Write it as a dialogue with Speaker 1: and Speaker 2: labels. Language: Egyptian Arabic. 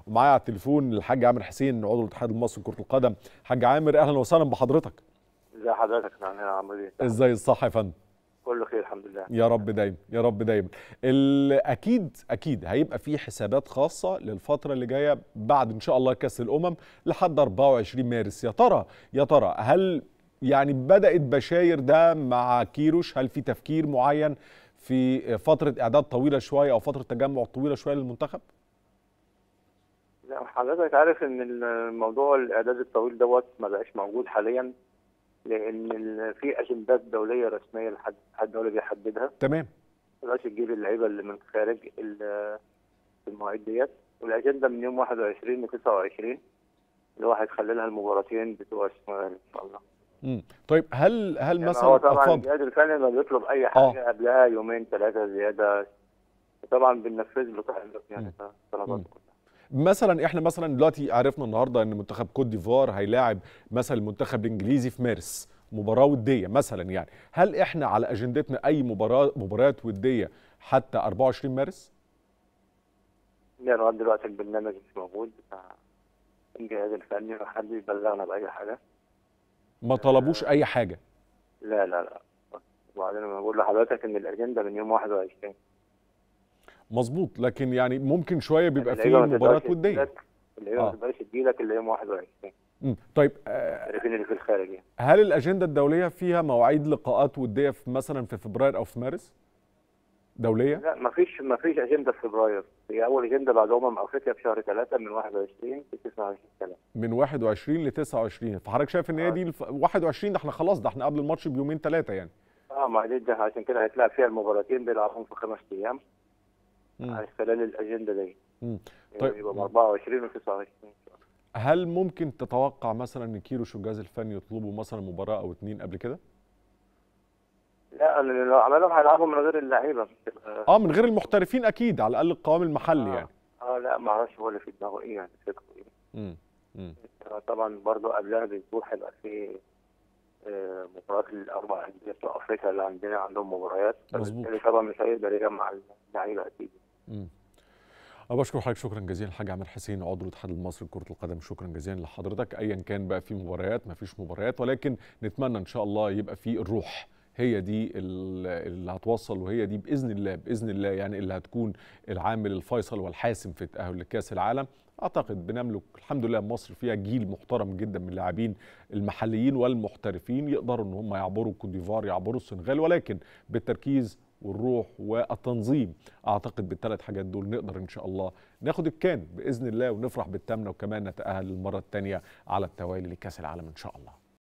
Speaker 1: ومعايا على التليفون الحاج عامر حسين عضو الاتحاد المصري لكره القدم حاج عامر اهلا وسهلا بحضرتك
Speaker 2: ازي حضرتك يا عامل ايه
Speaker 1: ازاي الصحه يا فندم
Speaker 2: كله خير الحمد لله
Speaker 1: يا رب دايما يا رب دايما اكيد اكيد هيبقى في حسابات خاصه للفتره اللي جايه بعد ان شاء الله كاس الامم لحد 24 مارس يا ترى يا ترى هل يعني بدات بشاير ده مع كيروش هل في تفكير معين في فتره اعداد طويله شويه او فتره تجمع طويله شويه للمنتخب
Speaker 2: لا حضرتك عارف ان الموضوع الاعداد الطويل دوت ما بقاش موجود حاليا لان في اجندات دوليه رسميه لحد الدولي بيحددها
Speaker 1: تمام
Speaker 2: ما تجيب اللعيبه اللي من خارج المواعيد ديت والاجنده من يوم 21 ل 29 اللي هو هيخلي لها المباراتين بتوع الشمال ان شاء الله
Speaker 1: امم طيب هل هل
Speaker 2: يعني
Speaker 1: مثلا
Speaker 2: هو طبعا الجهاز الفني ما بيطلب اي حاجه
Speaker 1: آه.
Speaker 2: قبلها يومين ثلاثه زياده طبعا بننفذ له يعني طلباته كلها
Speaker 1: مثلا احنا مثلا دلوقتي عرفنا النهارده ان منتخب كوت ديفوار هيلاعب مثلا المنتخب الانجليزي في مارس مباراه وديه مثلا يعني هل احنا على اجندتنا اي مباراه مباريات وديه حتى 24 مارس؟
Speaker 2: لا لغايه دلوقتي البرنامج مش موجود بتاع الجهاز الفني محدش بلغنا باي حاجه
Speaker 1: ما طلبوش اي حاجه
Speaker 2: لا لا لا وبعدين انا بقول لحضرتك ان الاجنده من يوم 21
Speaker 1: مظبوط لكن يعني ممكن شويه بيبقى فيه مباريات وديه
Speaker 2: اللي هي ما تقدرش تجيلك الا يوم 21
Speaker 1: امم طيب
Speaker 2: المحترفين اللي في الخارج يعني
Speaker 1: هل الاجنده الدوليه فيها مواعيد لقاءات وديه في مثلا في فبراير او في مارس؟ دوليه؟
Speaker 2: لا ما فيش ما فيش اجنده في فبراير هي اول اجنده بعد امم افريقيا في شهر 3 من 21 ل 29 3
Speaker 1: من 21 ل 29 فحضرتك شايف ان هي دي الف... 21 ده احنا خلاص ده احنا قبل الماتش بيومين ثلاثه يعني
Speaker 2: اه ما دي ده عشان كده هيتلعب فيها المباراتين بيلعبهم في خمس ايام على خلال الاجنده دي
Speaker 1: مم.
Speaker 2: طيب يبقى 24 و 29
Speaker 1: هل ممكن تتوقع مثلا ان كيروش والجهاز الفني يطلبوا مثلا مباراه او اتنين قبل كده؟
Speaker 2: لا لو عملهم هيلعبوا من غير اللعيبه
Speaker 1: اه من غير المحترفين اكيد على الاقل القوام المحلي
Speaker 2: آه.
Speaker 1: يعني
Speaker 2: اه لا ما اعرفش هو اللي في دماغه ايه يعني فكره ايه
Speaker 1: امم امم
Speaker 2: طبعا برضو قبلها باسبوع هيبقى في آه مباريات الاربع انديه بتوع افريقيا اللي عندنا عندهم مباريات
Speaker 1: مظبوط
Speaker 2: طبعا مش هيقدر يجمع اللعيبه اكيد
Speaker 1: امم أنا بشكر حضرتك شكرا جزيلا الحاج عامر حسين عضو الاتحاد المصري لكرة القدم شكرا جزيلا لحضرتك أيا كان بقى في مباريات ما فيش مباريات ولكن نتمنى إن شاء الله يبقى في الروح هي دي اللي هتوصل وهي دي باذن الله باذن الله يعني اللي هتكون العامل الفيصل والحاسم في التاهل لكاس العالم اعتقد بنملك الحمد لله مصر فيها جيل محترم جدا من اللاعبين المحليين والمحترفين يقدروا ان هم يعبروا كوت ديفوار يعبروا السنغال ولكن بالتركيز والروح والتنظيم اعتقد بالثلاث حاجات دول نقدر ان شاء الله ناخد الكان باذن الله ونفرح بالتامنه وكمان نتاهل للمره الثانيه على التوالي لكاس العالم ان شاء الله